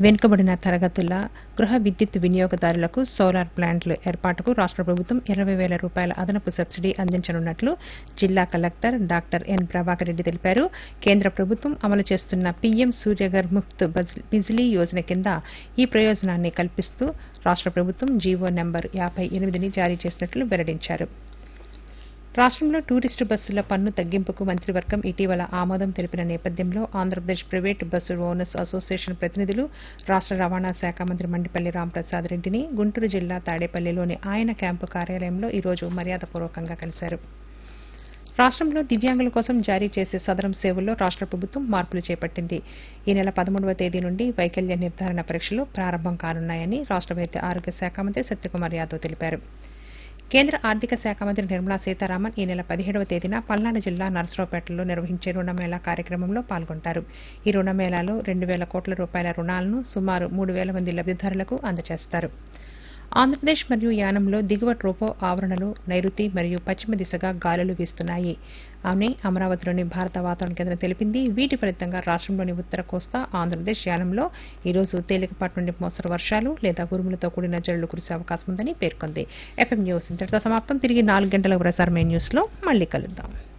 వెనుకబడిన తరగతుల గృహ విద్యుత్ వినియోగదారులకు సోలార్ ప్లాంట్ల ఏర్పాటుకు రాష్ట్ర ప్రభుత్వం ఇరవై వేల రూపాయల అదనపు సబ్సిడీ అందించనున్నట్లు జిల్లా collector doctor N Prabhakar Reddy తెలిపారు కేంద్ర ప్రభుత్వం అమలు చేస్తున్న పీఎం సూర్యఘర్ ముఫ్త్ బజ్- బిజ్లీ యోజన కింద ఈ ప్రయోజనాన్ని కల్పిస్తూ రాష్ట్ర ప్రభుత్వం జీవో నెంబర్ యాభై ఎనిమిదిని జారీ చేసినట్లు వెల్లడించారు రాష్ట్రంలో టూరిస్టు బస్సుల పన్ను తగ్గింపుకు మంత్రివర్గం ఇటీవల ఆమోదం తెలిపిన నేపథ్యంలో Andhra Pradesh private bus owners association ప్రతినిధులు రాష్ట్ర రవాణా శాఖ మంత్రి మండిపల్లి రాంప్రసాద్ రెడ్డిని గుంటూరు జిల్లా తాడేపల్లిలోని ఆయన క్యాంపు కార్యాలయంలో ఈరోజు మర్యాదపూర్వకంగా కలిశారు రాష్ట్రంలో దివ్యాంగుల కోసం జారీ చేసే సదరం సేవల్లో రాష్ట్ర ప్రభుత్వం మార్పులు చేపట్టింది ఈ నెల పదమూడవ తేదీ నుండి వైకల్య నిర్ధారణ పరీక్షలు ప్రారంభం కానున్నాయని రాష్ట్ర వైద్య ఆరోగ్య శాఖ మంత్రి సత్యకుమార్ యాదవ్ తెలిపారు కేంద్ర ఆర్థిక శాఖ మంత్రి నిర్మలా సీతారామన్ ఈ నెల పదిహేడవ తేదీన పల్నాడు జిల్లా నరసరావుపేటలో నిర్వహించే రుణమేళా కార్యక్రమంలో పాల్గొంటారు ఈ రుణమేళాలో రెండు వేల కోట్ల రూపాయల రుణాలను సుమారు మూడు వేల మంది లబ్దిదారులకు అందజేస్తారు ఆంధ్రప్రదేశ్ మరియు యానంలో దిగువ ట్రోపో ఆవరణలు నైరుతి మరియు పశ్చిమ దిశగా గాలులు వీస్తున్నాయి అని అమరావతిలోని భారత వాతావరణ కేంద్రం తెలిపింది వీటి ఫలితంగా రాష్ట్రంలోని ఉత్తర కోస్తా ఆంధ్రప్రదేశ్ యానంలో ఈ రోజు తేలికపాటి నుండి మోస్తరు వర్షాలు లేదా ఉరుములతో కూడిన జల్లులు కురిసే అవకాశం ఉందని పేర్కొంది ఎఫ్ఎం న్యూస్ ఇంతటితో సమాప్తం తిరిగి నాలుగు గంటల ప్రసారమైన న్యూస్ లో మళ్ళీ కలుద్దాం